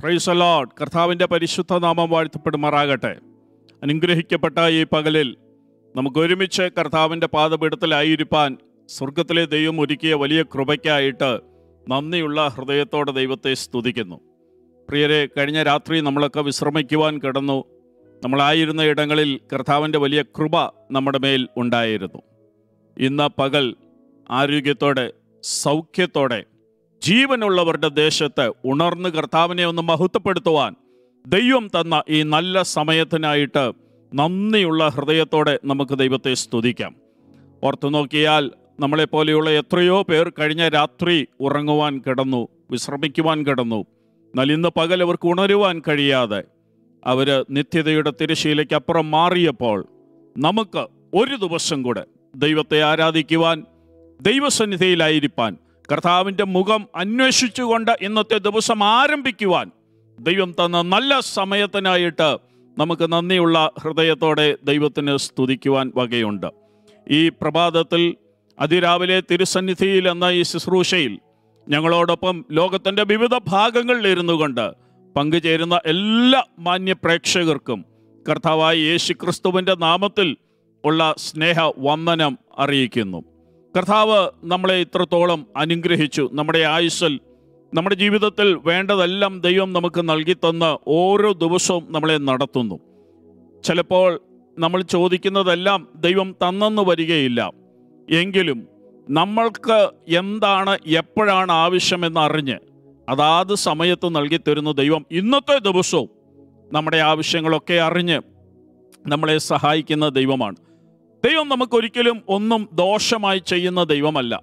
price load കർത്താവിൻ്റെ പരിശുദ്ധ നാമം വാഴ്ത്തപ്പെടുമാറാകട്ടെ അനുഗ്രഹിക്കപ്പെട്ട ഈ പകലിൽ നമുക്ക് ഒരുമിച്ച് കർത്താവിൻ്റെ പാദപീഠത്തിലായിരിക്കാൻ സ്വർഗത്തിലെ ദൈവം ഒരുക്കിയ വലിയ കൃപയ്ക്കായിട്ട് നന്ദിയുള്ള ഹൃദയത്തോടെ ദൈവത്തെ സ്തുതിക്കുന്നു പ്രിയരെ കഴിഞ്ഞ രാത്രി നമ്മളൊക്കെ വിശ്രമിക്കുവാൻ കിടന്നു നമ്മളായിരുന്ന ഇടങ്ങളിൽ കർത്താവിൻ്റെ വലിയ കൃപ നമ്മുടെ മേൽ ഉണ്ടായിരുന്നു ഇന്ന് പകൽ ആരോഗ്യത്തോടെ സൗഖ്യത്തോടെ ജീവനുള്ളവരുടെ ദേശത്ത് ഉണർന്ന് കർത്താവിനെ ഒന്ന് മഹത്വപ്പെടുത്തുവാൻ ദൈവം തന്ന ഈ നല്ല സമയത്തിനായിട്ട് നന്ദിയുള്ള ഹൃദയത്തോടെ നമുക്ക് ദൈവത്തെ സ്തുതിക്കാം ഓർത്തു നോക്കിയാൽ നമ്മളെപ്പോലെയുള്ള എത്രയോ പേർ കഴിഞ്ഞ രാത്രി ഉറങ്ങുവാൻ കിടന്നു വിശ്രമിക്കുവാൻ കിടന്നു എന്നാൽ ഇന്ന് പകൽ അവർക്ക് ഉണരുവാൻ കഴിയാതെ അവർ നിത്യതയുടെ തിരശീലയ്ക്കപ്പുറം മാറിയപ്പോൾ നമുക്ക് ഒരു ദിവസം കൂടെ ദൈവത്തെ ആരാധിക്കുവാൻ ദൈവസന്നിധിയിലായിരിക്കാൻ കർത്താവിൻ്റെ മുഖം അന്വേഷിച്ചുകൊണ്ട് ഇന്നത്തെ ദിവസം ആരംഭിക്കുവാൻ ദൈവം തന്ന നല്ല സമയത്തിനായിട്ട് നമുക്ക് നന്ദിയുള്ള ഹൃദയത്തോടെ ദൈവത്തിന് സ്തുതിക്കുവാൻ വകയുണ്ട് ഈ പ്രഭാതത്തിൽ അതിരാവിലെ തിരുസന്നിധിയിൽ എന്ന ഈ ശുശ്രൂഷയിൽ ഞങ്ങളോടൊപ്പം ലോകത്തിൻ്റെ വിവിധ ഭാഗങ്ങളിൽ ഇരുന്നു കൊണ്ട് പങ്കുചേരുന്ന എല്ലാ മാന്യ പ്രേക്ഷകർക്കും കർത്താവായ യേശു ക്രിസ്തുവിൻ്റെ നാമത്തിൽ ഉള്ള സ്നേഹ വന്ദനം അറിയിക്കുന്നു കർത്താവ് നമ്മളെ ഇത്രത്തോളം അനുഗ്രഹിച്ചു നമ്മുടെ ആയുസ്സിൽ നമ്മുടെ ജീവിതത്തിൽ വേണ്ടതെല്ലാം ദൈവം നമുക്ക് നൽകി തന്ന് ഓരോ ദിവസവും നമ്മളെ നടത്തുന്നു ചിലപ്പോൾ നമ്മൾ ചോദിക്കുന്നതെല്ലാം ദൈവം തന്നെന്ന് വരികയില്ല എങ്കിലും നമ്മൾക്ക് എന്താണ് എപ്പോഴാണ് ആവശ്യമെന്ന് അറിഞ്ഞ് അതാത് സമയത്ത് നൽകി തരുന്ന ദൈവം ഇന്നത്തെ ദിവസവും നമ്മുടെ ആവശ്യങ്ങളൊക്കെ അറിഞ്ഞ് നമ്മളെ സഹായിക്കുന്ന ദൈവമാണ് ദൈവം നമുക്കൊരിക്കലും ഒന്നും ദോഷമായി ചെയ്യുന്ന ദൈവമല്ല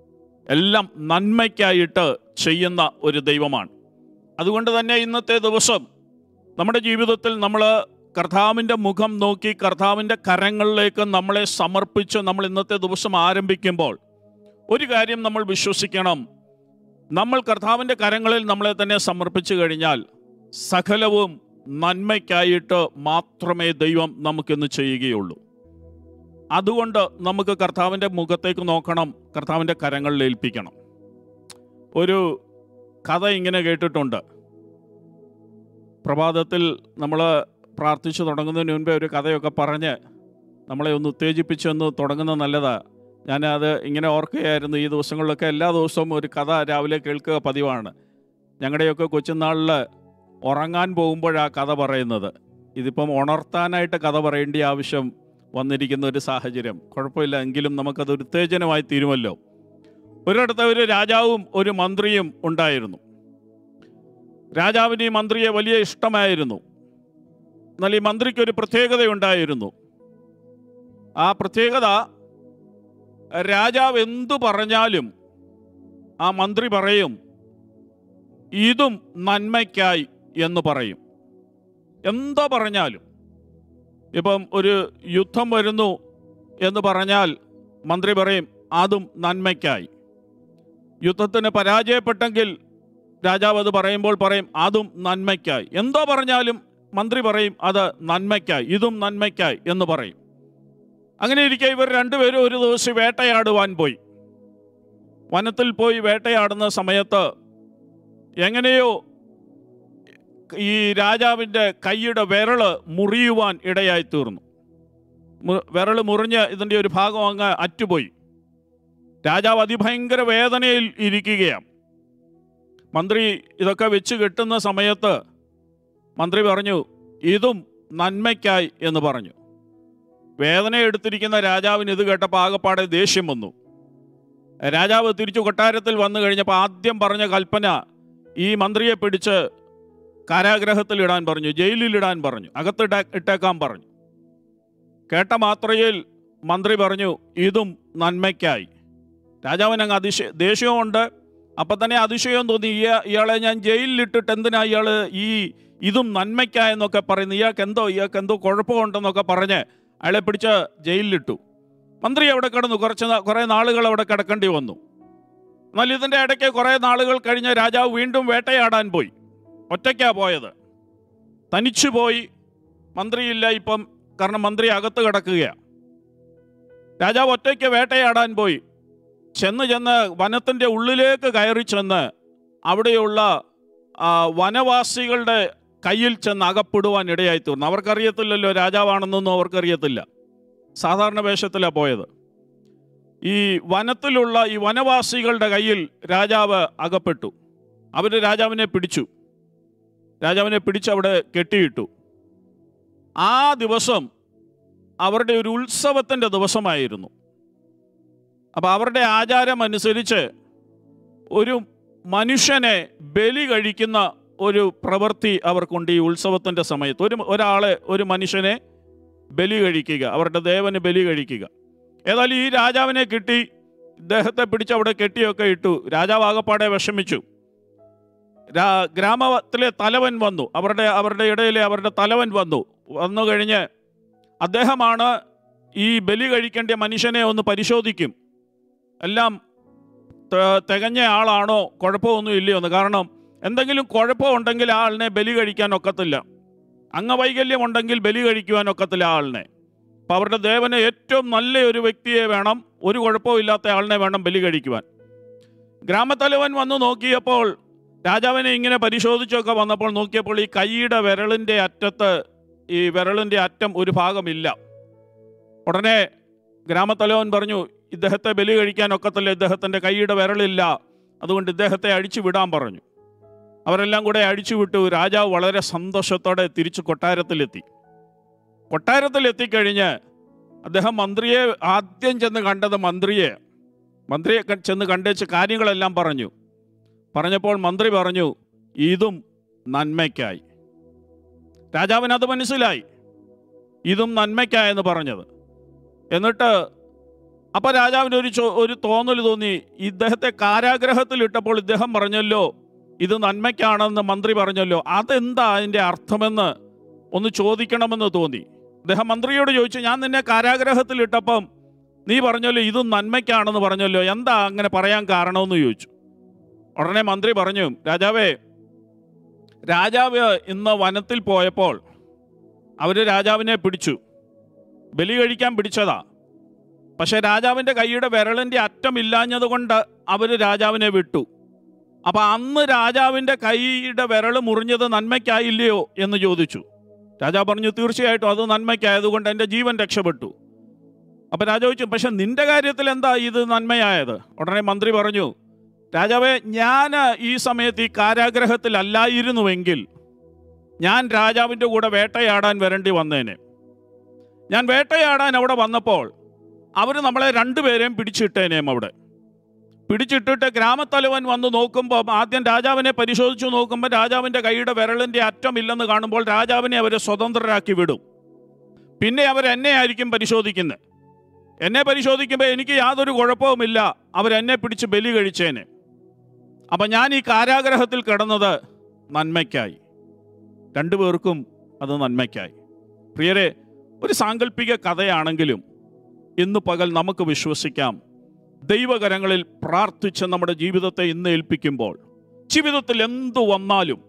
എല്ലാം നന്മയ്ക്കായിട്ട് ചെയ്യുന്ന ഒരു ദൈവമാണ് അതുകൊണ്ട് തന്നെ ഇന്നത്തെ ദിവസം നമ്മുടെ ജീവിതത്തിൽ നമ്മൾ കർത്താവിൻ്റെ മുഖം നോക്കി കർത്താവിൻ്റെ കരങ്ങളിലേക്ക് നമ്മളെ സമർപ്പിച്ച് നമ്മൾ ഇന്നത്തെ ദിവസം ആരംഭിക്കുമ്പോൾ ഒരു കാര്യം നമ്മൾ വിശ്വസിക്കണം നമ്മൾ കർത്താവിൻ്റെ കരങ്ങളിൽ നമ്മളെ തന്നെ സമർപ്പിച്ചു കഴിഞ്ഞാൽ സകലവും നന്മയ്ക്കായിട്ട് മാത്രമേ ദൈവം നമുക്കിന്ന് ചെയ്യുകയുള്ളൂ അതുകൊണ്ട് നമുക്ക് കർത്താവിൻ്റെ മുഖത്തേക്ക് നോക്കണം കർത്താവിൻ്റെ കരങ്ങളിൽ ഏൽപ്പിക്കണം ഒരു കഥ ഇങ്ങനെ കേട്ടിട്ടുണ്ട് പ്രഭാതത്തിൽ നമ്മൾ പ്രാർത്ഥിച്ചു തുടങ്ങുന്നതിന് മുൻപേ ഒരു കഥയൊക്കെ പറഞ്ഞ് നമ്മളെ ഒന്ന് ഉത്തേജിപ്പിച്ചൊന്ന് തുടങ്ങുന്നത് നല്ലതാണ് ഞാൻ അത് ഇങ്ങനെ ഓർക്കുകയായിരുന്നു ഈ ദിവസങ്ങളിലൊക്കെ എല്ലാ ദിവസവും ഒരു കഥ രാവിലെ കേൾക്കുക പതിവാണ് ഞങ്ങളുടെയൊക്കെ കൊച്ചുനാളിൽ ഉറങ്ങാൻ പോകുമ്പോഴാണ് കഥ പറയുന്നത് ഇതിപ്പം ഉണർത്താനായിട്ട് കഥ പറയേണ്ട ആവശ്യം വന്നിരിക്കുന്ന ഒരു സാഹചര്യം കുഴപ്പമില്ല എങ്കിലും നമുക്കത് ഉത്തേജനമായി തീരുമല്ലോ ഒരിടത്ത് ഒരു രാജാവും ഒരു മന്ത്രിയും ഉണ്ടായിരുന്നു രാജാവിന് ഈ മന്ത്രിയെ വലിയ ഇഷ്ടമായിരുന്നു എന്നാൽ ഈ മന്ത്രിക്ക് ഒരു പ്രത്യേകതയുണ്ടായിരുന്നു ആ പ്രത്യേകത രാജാവ് എന്തു പറഞ്ഞാലും ആ മന്ത്രി പറയും ഇതും നന്മയ്ക്കായി എന്ന് പറയും എന്തോ പറഞ്ഞാലും ഇപ്പം ഒരു യുദ്ധം വരുന്നു എന്ന് പറഞ്ഞാൽ മന്ത്രി പറയും അതും നന്മയ്ക്കായി യുദ്ധത്തിന് പരാജയപ്പെട്ടെങ്കിൽ രാജാവ് അത് പറയുമ്പോൾ പറയും അതും നന്മയ്ക്കായി എന്തോ പറഞ്ഞാലും മന്ത്രി പറയും അത് നന്മയ്ക്കായി ഇതും നന്മയ്ക്കായി എന്ന് പറയും അങ്ങനെ ഇരിക്കെ ഇവർ രണ്ടുപേരും ഒരു ദിവസം വേട്ടയാടുവാൻ പോയി വനത്തിൽ പോയി വേട്ടയാടുന്ന സമയത്ത് എങ്ങനെയോ ഈ രാജാവിൻ്റെ കൈയുടെ വിരള് മുറിയുവാൻ ഇടയായി തീർന്നു വിരൽ മുറിഞ്ഞ് ഇതിൻ്റെ ഒരു ഭാഗം അങ്ങ് അറ്റുപോയി രാജാവ് അതിഭയങ്കര വേദനയിൽ ഇരിക്കുകയാണ് മന്ത്രി ഇതൊക്കെ വെച്ച് കെട്ടുന്ന സമയത്ത് മന്ത്രി പറഞ്ഞു ഇതും നന്മയ്ക്കായി എന്ന് പറഞ്ഞു വേദന എടുത്തിരിക്കുന്ന രാജാവിന് ഇത് കേട്ടപ്പോൾ ആകപ്പാടെ ദേഷ്യം വന്നു രാജാവ് തിരിച്ചു കൊട്ടാരത്തിൽ വന്നു കഴിഞ്ഞപ്പോൾ ആദ്യം പറഞ്ഞ കൽപ്പന ഈ മന്ത്രിയെ പിടിച്ച് കാരാഗ്രഹത്തിൽ ഇടാൻ പറഞ്ഞു ജയിലിൽ ഇടാൻ പറഞ്ഞു അകത്തിട്ട ഇട്ടേക്കാൻ പറഞ്ഞു കേട്ട മാത്രയിൽ മന്ത്രി പറഞ്ഞു ഇതും നന്മയ്ക്കായി രാജാവിന് അങ്ങ് അതിശയ ദേഷ്യമുണ്ട് അപ്പം തന്നെ അതിശയം തോന്നി ഇയാ ഇയാളെ ഞാൻ ജയിലിലിട്ടിട്ട് എന്തിനാ ഇയാൾ ഈ ഇതും നന്മയ്ക്കായെന്നൊക്കെ പറയുന്നു ഇയാൾക്ക് എന്തോ ഇയാൾക്ക് എന്തോ കുഴപ്പമുണ്ടെന്നൊക്കെ പറഞ്ഞ് അയാളെ പിടിച്ച് ജയിലിലിട്ടു മന്ത്രി അവിടെ കിടന്നു കുറച്ച് കുറേ നാളുകൾ അവിടെ കിടക്കേണ്ടി വന്നു എന്നാൽ ഇതിൻ്റെ ഇടയ്ക്ക് കുറേ നാളുകൾ കഴിഞ്ഞ് രാജാവ് വീണ്ടും വേട്ടയാടാൻ പോയി ഒറ്റയ്ക്കാ പോയത് തനിച്ചു പോയി മന്ത്രിയില്ല ഇപ്പം കാരണം മന്ത്രി അകത്ത് കിടക്കുകയാണ് രാജാവ് ഒറ്റയ്ക്ക് വേട്ടയാടാൻ പോയി ചെന്ന് ചെന്ന് വനത്തിൻ്റെ ഉള്ളിലേക്ക് കയറി ചെന്ന് അവിടെയുള്ള ആ, വനവാസികളുടെ കയ്യിൽ ചെന്ന് അകപ്പെടുവാൻ ഇടയായി തീർന്നു അവർക്കറിയത്തില്ലല്ലോ രാജാവാണെന്നൊന്നും അവർക്കറിയത്തില്ല സാധാരണ വേഷത്തിലാണ് പോയത് ഈ വനത്തിലുള്ള ഈ വനവാസികളുടെ കയ്യിൽ രാജാവ് അകപ്പെട്ടു അവർ രാജാവിനെ പിടിച്ചു രാജാവിനെ പിടിച്ച് അവിടെ കെട്ടിയിട്ടു ആ ദിവസം അവരുടെ ഒരു ഉത്സവത്തിൻ്റെ ദിവസമായിരുന്നു അപ്പോൾ അവരുടെ ആചാരം അനുസരിച്ച് ഒരു മനുഷ്യനെ ബലി കഴിക്കുന്ന ഒരു പ്രവൃത്തി അവർക്കുണ്ട് ഈ ഉത്സവത്തിൻ്റെ സമയത്ത് ഒരു ഒരാളെ ഒരു മനുഷ്യനെ ബലി കഴിക്കുക അവരുടെ ദേവന് ബലി കഴിക്കുക ഏതായാലും ഈ രാജാവിനെ കിട്ടി ഇദ്ദേഹത്തെ പിടിച്ച് അവിടെ കെട്ടിയൊക്കെ ഇട്ടു രാജാവ് ആകപ്പാടെ വിഷമിച്ചു രാ- ഗ്രാമത്തിലെ തലവൻ വന്നു അവരുടെ അവരുടെ ഇടയിലെ അവരുടെ തലവൻ വന്നു വന്നു കഴിഞ്ഞ് അദ്ദേഹമാണ് ഈ ബലി കഴിക്കേണ്ട മനുഷ്യനെ ഒന്ന് പരിശോധിക്കും എല്ലാം ത- തികഞ്ഞ ആളാണോ കുഴപ്പമൊന്നും ഇല്ലയോ എന്ന് കാരണം എന്തെങ്കിലും കുഴപ്പമുണ്ടെങ്കിൽ ആ ആളിനെ ബലി കഴിക്കാൻ ഒക്കത്തില്ല അംഗവൈകല്യം ഉണ്ടെങ്കിൽ ബലി കഴിക്കുവാൻ ഒക്കത്തില്ല ആ ആളിനെ അപ്പം അവരുടെ ദേവന് ഏറ്റവും നല്ല ഒരു വ്യക്തിയെ വേണം ഒരു കുഴപ്പവും ഇല്ലാത്ത ആളിനെ വേണം ബലി കഴിക്കുവാൻ ഗ്രാമത്തലവൻ വന്നു നോക്കിയപ്പോൾ രാജാവിനെ ഇങ്ങനെ പരിശോധിച്ചൊക്കെ വന്നപ്പോൾ നോക്കിയപ്പോൾ ഈ കൈയുടെ വിരളിൻ്റെ അറ്റത്ത് ഈ വിരളിൻ്റെ അറ്റം ഒരു ഭാഗമില്ല ഉടനെ ഗ്രാമത്തലവൻ പറഞ്ഞു ഇദ്ദേഹത്തെ ബലി കഴിക്കാൻ ഒക്കത്തില്ല ഇദ്ദേഹത്തിൻ്റെ കൈയുടെ വിരളില്ല അതുകൊണ്ട് ഇദ്ദേഹത്തെ അഴിച്ചു വിടാൻ പറഞ്ഞു അവരെല്ലാം കൂടെ അഴിച്ചു വിട്ടു രാജാവ് വളരെ സന്തോഷത്തോടെ തിരിച്ചു കൊട്ടാരത്തിലെത്തി കൊട്ടാരത്തിലെത്തിക്കഴിഞ്ഞ് അദ്ദേഹം മന്ത്രിയെ ആദ്യം ചെന്ന് കണ്ടത് മന്ത്രിയെ മന്ത്രിയെ ക- ചെന്ന് കണ്ടേച്ച് കാര്യങ്ങളെല്ലാം പറഞ്ഞു പറഞ്ഞപ്പോൾ മന്ത്രി പറഞ്ഞു ഇതും നന്മയ്ക്കായി രാജാവിന് അത് മനസ്സിലായി ഇതും നന്മയ്ക്കായെന്ന് പറഞ്ഞത് എന്നിട്ട് അപ്പോൾ രാജാവിന് ഒരു ചോ ഒരു തോന്നൽ തോന്നി ഇദ്ദേഹത്തെ കാരാഗ്രഹത്തിൽ ഇട്ടപ്പോൾ ഇദ്ദേഹം പറഞ്ഞല്ലോ ഇത് നന്മയ്ക്കാണെന്ന് മന്ത്രി പറഞ്ഞല്ലോ അതെന്താ അതിൻ്റെ അർത്ഥമെന്ന് ഒന്ന് ചോദിക്കണമെന്ന് തോന്നി അദ്ദേഹം മന്ത്രിയോട് ചോദിച്ചു ഞാൻ നിന്നെ കാരാഗ്രഹത്തിൽ ഇട്ടപ്പം നീ പറഞ്ഞല്ലോ ഇത് നന്മയ്ക്കാണെന്ന് പറഞ്ഞല്ലോ എന്താ അങ്ങനെ പറയാൻ കാരണമെന്ന് ചോദിച്ചു ഉടനെ മന്ത്രി പറഞ്ഞു രാജാവേ രാജാവ് ഇന്ന് വനത്തിൽ പോയപ്പോൾ അവർ രാജാവിനെ പിടിച്ചു ബലി കഴിക്കാൻ പിടിച്ചതാ പക്ഷെ രാജാവിൻ്റെ കൈയുടെ വിരളിൻ്റെ അറ്റമില്ലാഞ്ഞത് കൊണ്ട് അവർ രാജാവിനെ വിട്ടു അപ്പം അന്ന് രാജാവിൻ്റെ കൈയുടെ വിരൽ മുറിഞ്ഞത് നന്മയ്ക്കായില്ലയോ എന്ന് ചോദിച്ചു രാജാവ് പറഞ്ഞു തീർച്ചയായിട്ടും അത് നന്മയ്ക്കായതുകൊണ്ട് എൻ്റെ ജീവൻ രക്ഷപ്പെട്ടു അപ്പം രാജാവ് ചോദിച്ചു പക്ഷെ നിന്റെ കാര്യത്തിൽ എന്താ ഇത് നന്മയായത് ഉടനെ മന്ത്രി പറഞ്ഞു രാജാവേ ഞാൻ ഈ സമയത്ത് ഈ കാരാഗ്രഹത്തിലല്ലായിരുന്നുവെങ്കിൽ ഞാൻ രാജാവിൻ്റെ കൂടെ വേട്ടയാടാൻ വരേണ്ടി വന്നേനെ ഞാൻ വേട്ടയാടാൻ അവിടെ വന്നപ്പോൾ അവർ നമ്മളെ രണ്ടുപേരെയും പിടിച്ചിട്ടേനേം അവിടെ പിടിച്ചിട്ടിട്ട് ഗ്രാമത്തലവൻ വന്ന് നോക്കുമ്പോൾ ആദ്യം രാജാവിനെ പരിശോധിച്ചു നോക്കുമ്പോൾ രാജാവിൻ്റെ കൈയുടെ വിരളിൻ്റെ അറ്റമില്ലെന്ന് കാണുമ്പോൾ രാജാവിനെ അവരെ സ്വതന്ത്രരാക്കി വിടും പിന്നെ അവർ എന്നെ ആയിരിക്കും പരിശോധിക്കുന്നത് എന്നെ പരിശോധിക്കുമ്പോൾ എനിക്ക് യാതൊരു കുഴപ്പവുമില്ല അവരെന്നെ പിടിച്ച് ബലി കഴിച്ചേനെ അപ്പം ഞാൻ ഈ കാരാഗ്രഹത്തിൽ കിടന്നത് നന്മയ്ക്കായി രണ്ടുപേർക്കും അത് നന്മയ്ക്കായി പ്രിയരെ ഒരു സാങ്കല്പിക കഥയാണെങ്കിലും ഇന്ന് പകൽ നമുക്ക് വിശ്വസിക്കാം ദൈവകരങ്ങളിൽ പ്രാർത്ഥിച്ച് നമ്മുടെ ജീവിതത്തെ ഇന്ന് ഏൽപ്പിക്കുമ്പോൾ ജീവിതത്തിൽ എന്തു വന്നാലും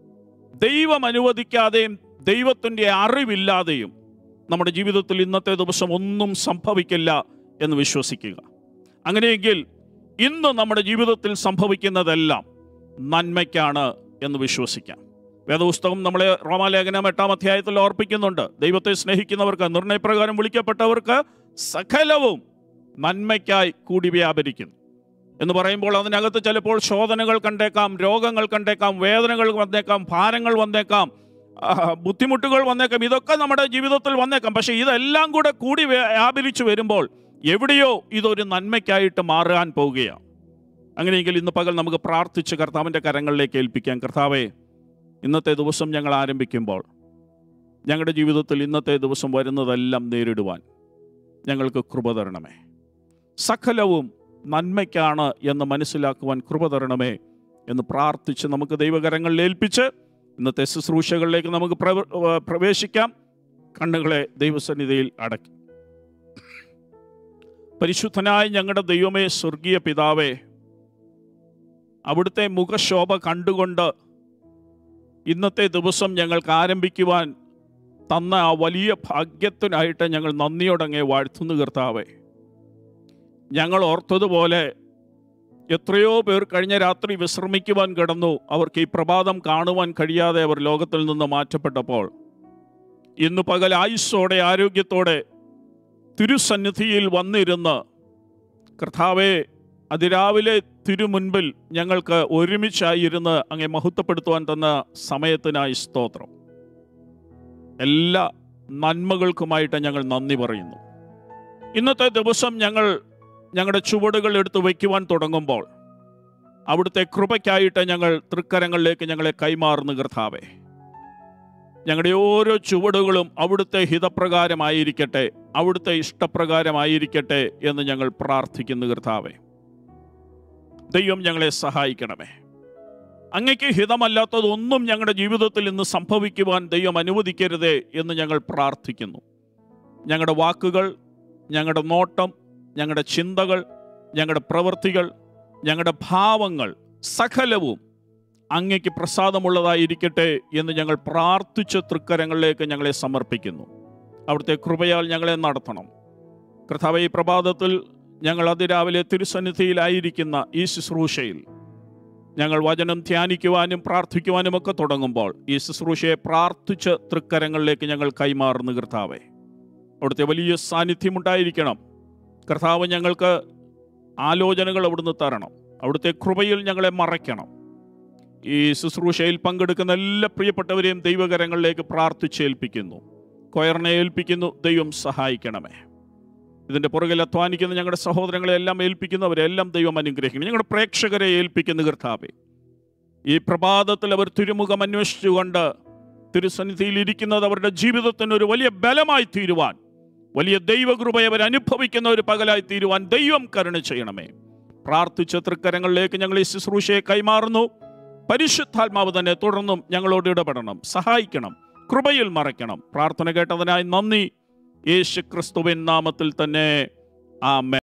ദൈവം അനുവദിക്കാതെയും ദൈവത്തിൻ്റെ അറിവില്ലാതെയും നമ്മുടെ ജീവിതത്തിൽ ഇന്നത്തെ ദിവസം ഒന്നും സംഭവിക്കില്ല എന്ന് വിശ്വസിക്കുക അങ്ങനെയെങ്കിൽ ഇന്ന് നമ്മുടെ ജീവിതത്തിൽ സംഭവിക്കുന്നതെല്ലാം നന്മയ്ക്കാണ് എന്ന് വിശ്വസിക്കാം വേദപുസ്തകം നമ്മളെ റോമാലേഖനം എട്ടാം അധ്യായത്തിൽ ഓർപ്പിക്കുന്നുണ്ട് ദൈവത്തെ സ്നേഹിക്കുന്നവർക്ക് നിർണയപ്രകാരം വിളിക്കപ്പെട്ടവർക്ക് സകലവും നന്മയ്ക്കായി കൂടി വ്യാപരിക്കുന്നു എന്ന് പറയുമ്പോൾ അതിനകത്ത് ചിലപ്പോൾ ശോധനകൾ കണ്ടേക്കാം രോഗങ്ങൾ കണ്ടേക്കാം വേദനകൾ വന്നേക്കാം ഭാരങ്ങൾ വന്നേക്കാം ആ, ബുദ്ധിമുട്ടുകൾ വന്നേക്കാം ഇതൊക്കെ നമ്മുടെ ജീവിതത്തിൽ വന്നേക്കാം പക്ഷേ ഇതെല്ലാം കൂടെ കൂടി വ്യ- വ്യാപരിച്ചു വരുമ്പോൾ എവിടെയോ ഇതൊരു നന്മയ്ക്കായിട്ട് മാറാൻ പോവുകയാണ് അങ്ങനെയെങ്കിൽ ഇന്ന് പകൽ നമുക്ക് പ്രാർത്ഥിച്ച് കർത്താവിൻ്റെ കരങ്ങളിലേക്ക് ഏൽപ്പിക്കാം കർത്താവേ ഇന്നത്തെ ദിവസം ഞങ്ങൾ ആരംഭിക്കുമ്പോൾ ഞങ്ങളുടെ ജീവിതത്തിൽ ഇന്നത്തെ ദിവസം വരുന്നതെല്ലാം നേരിടുവാൻ ഞങ്ങൾക്ക് കൃപ തരണമേ സകലവും നന്മയ്ക്കാണ് എന്ന് മനസ്സിലാക്കുവാൻ കൃപ തരണമേ എന്ന് പ്രാർത്ഥിച്ച് നമുക്ക് ദൈവകരങ്ങളിൽ ഏൽപ്പിച്ച് ഇന്നത്തെ ശുശ്രൂഷകളിലേക്ക് നമുക്ക് പ്രവ- ഏർ പ്രവേശിക്കാം കണ്ണുകളെ ദൈവസന്നിധിയിൽ അടക്കി പരിശുദ്ധനായ ഞങ്ങളുടെ ദൈവമേ സ്വർഗീയ പിതാവേ അവിടുത്തെ മുഖശോഭ കണ്ടുകൊണ്ട് ഇന്നത്തെ ദിവസം ഞങ്ങൾക്ക് ആരംഭിക്കുവാൻ തന്ന ആ വലിയ ഭാഗ്യത്തിനായിട്ട് ഞങ്ങൾ നന്ദിയോടങ്ങെ വാഴ്ത്തുന്നു കർത്താവേ ഞങ്ങൾ ഓർത്തതുപോലെ എത്രയോ പേർ കഴിഞ്ഞ രാത്രി വിശ്രമിക്കുവാൻ കിടന്നു അവർക്ക് ഈ പ്രഭാതം കാണുവാൻ കഴിയാതെ അവർ ലോകത്തിൽ നിന്ന് മാറ്റപ്പെട്ടപ്പോൾ ഇന്ന് പകൽ ആയുസ്സോടെ ആരോഗ്യത്തോടെ തിരുസന്നിധിയിൽ വന്നിരുന്ന് കർത്താവെ അതിരാവിലെ തിരുമുൻപിൽ ഞങ്ങൾക്ക് ഒരുമിച്ചായിരുന്ന് അങ്ങേ മഹത്വപ്പെടുത്തുവാൻ തന്ന സമയത്തിനായി സ്തോത്രം എല്ലാ നന്മകൾക്കുമായിട്ട് ഞങ്ങൾ നന്ദി പറയുന്നു ഇന്നത്തെ ദിവസം ഞങ്ങൾ ഞങ്ങളുടെ ചുവടുകൾ എടുത്ത് വയ്ക്കുവാൻ തുടങ്ങുമ്പോൾ അവിടുത്തെ കൃപയ്ക്കായിട്ട് ഞങ്ങൾ തൃക്കരങ്ങളിലേക്ക് ഞങ്ങളെ കൈമാറുന്നു കർത്താവെ ഞങ്ങളുടെ ഓരോ ചുവടുകളും അവിടുത്തെ ഹിതപ്രകാരമായിരിക്കട്ടെ അവിടുത്തെ ഇഷ്ടപ്രകാരമായിരിക്കട്ടെ എന്ന് ഞങ്ങൾ പ്രാർത്ഥിക്കുന്നു കർത്താവെ ദൈവം ഞങ്ങളെ സഹായിക്കണമേ അങ്ങയ്ക്ക് ഹിതമല്ലാത്തതൊന്നും ഞങ്ങളുടെ ജീവിതത്തിൽ ഇന്ന് സംഭവിക്കുവാൻ ദൈവം അനുവദിക്കരുതേ എന്ന് ഞങ്ങൾ പ്രാർത്ഥിക്കുന്നു ഞങ്ങളുടെ വാക്കുകൾ ഞങ്ങളുടെ നോട്ടം ഞങ്ങളുടെ ചിന്തകൾ ഞങ്ങളുടെ പ്രവൃത്തികൾ ഞങ്ങളുടെ ഭാവങ്ങൾ സകലവും അങ്ങയ്ക്ക് പ്രസാദമുള്ളതായിരിക്കട്ടെ എന്ന് ഞങ്ങൾ പ്രാർത്ഥിച്ച തൃക്കരങ്ങളിലേക്ക് ഞങ്ങളെ സമർപ്പിക്കുന്നു അവിടുത്തെ കൃപയാൽ ഞങ്ങളെ നടത്തണം കർത്താവ് ഈ പ്രഭാതത്തിൽ ഞങ്ങൾ അതിരാവിലെ തിരുസന്നിധിയിലായിരിക്കുന്ന ഈ ശുശ്രൂഷയിൽ ഞങ്ങൾ വചനം ധ്യാനിക്കുവാനും പ്രാർത്ഥിക്കുവാനും ഒക്കെ തുടങ്ങുമ്പോൾ ഈ ശുശ്രൂഷയെ പ്രാർത്ഥിച്ച തൃക്കരങ്ങളിലേക്ക് ഞങ്ങൾ കൈമാറുന്നു കർത്താവെ അവിടുത്തെ വലിയ സാന്നിധ്യമുണ്ടായിരിക്കണം കർത്താവ് ഞങ്ങൾക്ക് ആലോചനകൾ അവിടുന്ന് തരണം അവിടുത്തെ കൃപയിൽ ഞങ്ങളെ മറയ്ക്കണം ഈ ശുശ്രൂഷയിൽ പങ്കെടുക്കുന്ന എല്ലാ പ്രിയപ്പെട്ടവരെയും ദൈവകരങ്ങളിലേക്ക് പ്രാർത്ഥിച്ചേൽപ്പിക്കുന്നു കൊയറിനെ ഏൽപ്പിക്കുന്നു ദൈവം സഹായിക്കണമേ ഇതിൻ്റെ പുറകിൽ അധ്വാനിക്കുന്ന ഞങ്ങളുടെ സഹോദരങ്ങളെ എല്ലാം ഏൽപ്പിക്കുന്നവരെല്ലാം ദൈവം അനുഗ്രഹിക്കണം ഞങ്ങളുടെ പ്രേക്ഷകരെ ഏൽപ്പിക്കുന്ന കർത്താവെ ഈ പ്രഭാതത്തിൽ അവർ തിരുമുഖം അന്വേഷിച്ചുകൊണ്ട് തിരുസന്നിധിയിൽ ഇരിക്കുന്നത് അവരുടെ ജീവിതത്തിന് ഒരു വലിയ ബലമായി തീരുവാൻ വലിയ ദൈവകൃപ അവർ അനുഭവിക്കുന്ന ഒരു പകലായി തീരുവാൻ ദൈവം കരുണ ചെയ്യണമേ പ്രാർത്ഥിച്ച തൃക്കരങ്ങളിലേക്ക് ഞങ്ങൾ ഈ ശുശ്രൂഷയെ കൈമാറുന്നു പരിശുദ്ധാത്മാവ് തന്നെ തുടർന്നും ഞങ്ങളോട് ഇടപെടണം സഹായിക്കണം കൃപയിൽ മറയ്ക്കണം പ്രാർത്ഥന കേട്ടതിനായി നന്ദി യേശു ക്രിസ്തുവിൻ നാമത്തിൽ തന്നെ ആമേ